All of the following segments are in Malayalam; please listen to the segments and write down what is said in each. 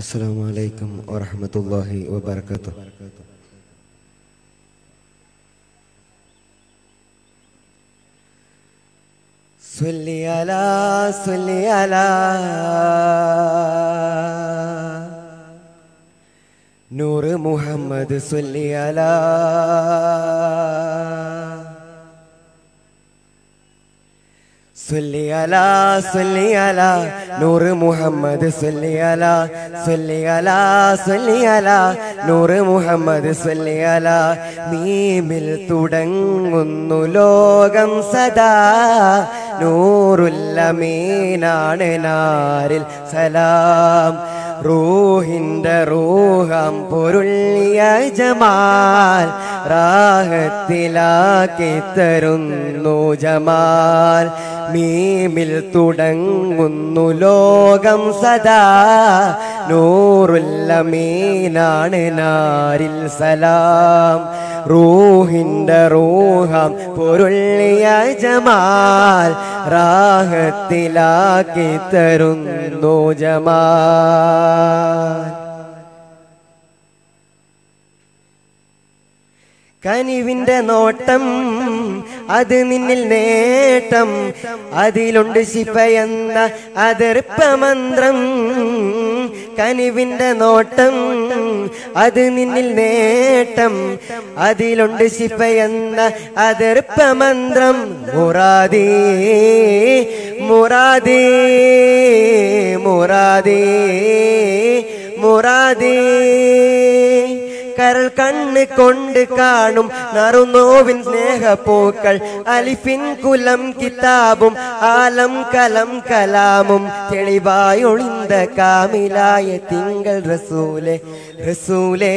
السلام عليكم ورحمة الله وبركاته صلي على صلي على نور محمد صلي على صلي على صلي على نور محمد صلي على صلي على صلي على നൂർ മുഹമ്മദ് صلي على മീമിൽ തുടങ്ങുന്നു ലോകം സദാ നൂറുല്ലമീനാണ് നാരിൽ സലാം റൂഹിന്റെ റൂഹം പൊരുളിയ ജമാൽ റാഹത്തിലാക്കി തരുന്നു ജമാൽ മീമിൽ തുടങ്ങുന്നു ലോകം സദാ നൂറുല്ലമീനാണ് നാരിൽ സലാം റൂഹിന്റെ റൂഹം പൊരുളിയ ജമാൽ റാഹത്തിലാക്കി തരുന്നു ജമാൽ കനിവിന്റെ നോട്ടം അത് നിന്നിൽ നേട്ടം അതിലുണ്ട് ശിഫയെന്ന അതിർപ്പമന്ത്രം കനിവിന്റെ നോട്ടം അത് നിന്നിൽ നേട്ടം അതിലുണ്ട് ശിഫയെന്ന അതിർപ്പമന്ത്രം മുറാദേ മുറാദേ മുറാദേ മുറാദേ കരൾ കണ്ണ് കൊണ്ട് കാണും നറുനോവിൻ സ്നേഹപ്പൂക്കൾ അലിഫിൻ കുലം കിതാബും ആലം കലം കലാമും തെളിവായൊളിந்த കാമിലായ തിങ്കൾ റസൂലെ റസൂലേ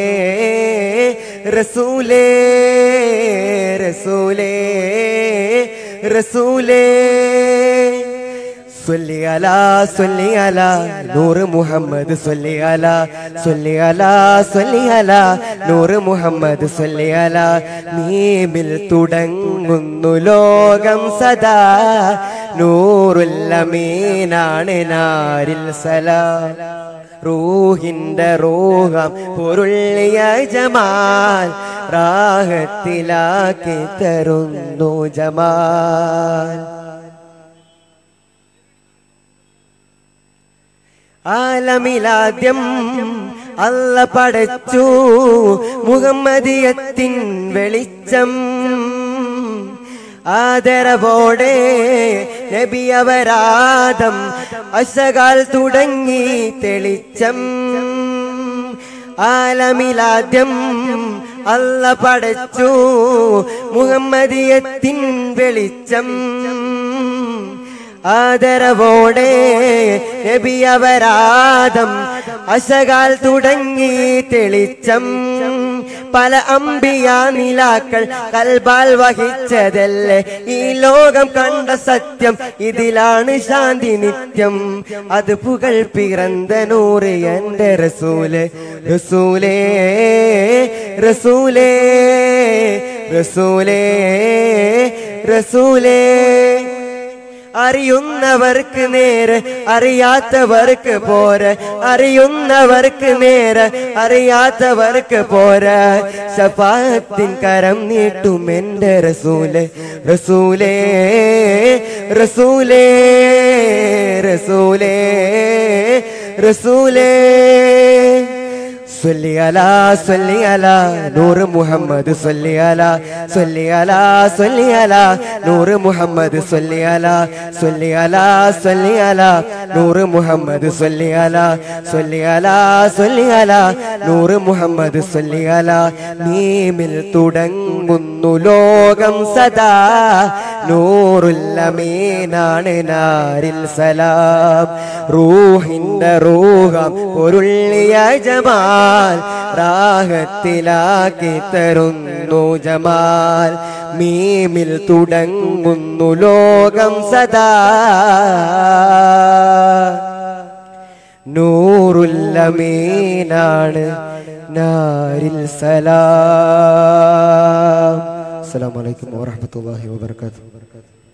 റസൂലേ റസൂലേ റസൂലേ صلي على صلي على نور محمد صلي على صلي على صلي على നൂർ മുഹമ്മദ് صلي على മീമിൽ തുടങ്ങുന്നു ലോകം സദാ നൂറുല്ലമീനാണ് നാരിൽ സലാം റൂഹിന്റെ റൂഹം പൊരുളിയ ജമാൽ റാഹത്തിലാക്കി തരുന്നു ജമാൽ ആലമിലാദ്യം അല്ല പടച്ചു മുഹമ്മദിയത്തിൻ വെളിച്ചം ആദരവോടെ നബിയവരാദം അശകാൽ തുടങ്ങി തെളിച്ചം ആലമിലാദ്യം അല്ല പടച്ചു മുഹമ്മദിയത്തിൻ വെളിച്ചം ആദരവോടെ നബിയവരാദം അശകാൽ തുടങ്ങി തെളിച്ചം പല അമ്പിയ നിലാക്കൾ കൽബാൽ വഹിച്ചതല്ലേ ഈ ലോകം കണ്ട സത്യം ഇതിലാണ് ശാന്തി നിത്യം അത് പുകൾ പിറந்த നൂറ് എന്റെ റസൂല് റസൂലേ റസൂലേ റസൂലേ റസൂലേ അറിയുന്നവർക്ക് നേരെ അറിയാത്തവർക്ക് പോരെ അറിയുന്നവർക്ക് നേരെ അറിയാത്തവർക്ക് പോരെ ശഫാത്തിൻ കരം നീട്ടും എന്റെ റസൂല് റസൂലേ റസൂലേ റസൂലേ റസൂലേ صلي على صلي على نور محمد صلي على صلي على صلي على نور محمد صلي على صلي على صلي على نور محمد صلي على صلي على صلي على നൂറ് മുഹമ്മദ് صلي على മീമിൽ തുടങ്ങുന്നു ലോകം സദാ നൂറുല്ലമീനാണ് നാരിൽ സലാം റൂഹിന്റെ റൂഹം പൊരുള്ളിയ ജമാൽ റാഹത്തിലാക്കി തരുന്നു ജമാൽ മീമിൽ തുടങ്ങുന്നു ലോകം സദാ നൂറുല്ലമീനാണ് നാരിൽ സലാം അസ്സലാമു അലൈക്കും വറഹ്മത്തുള്ളാഹി വബറകാതുഹു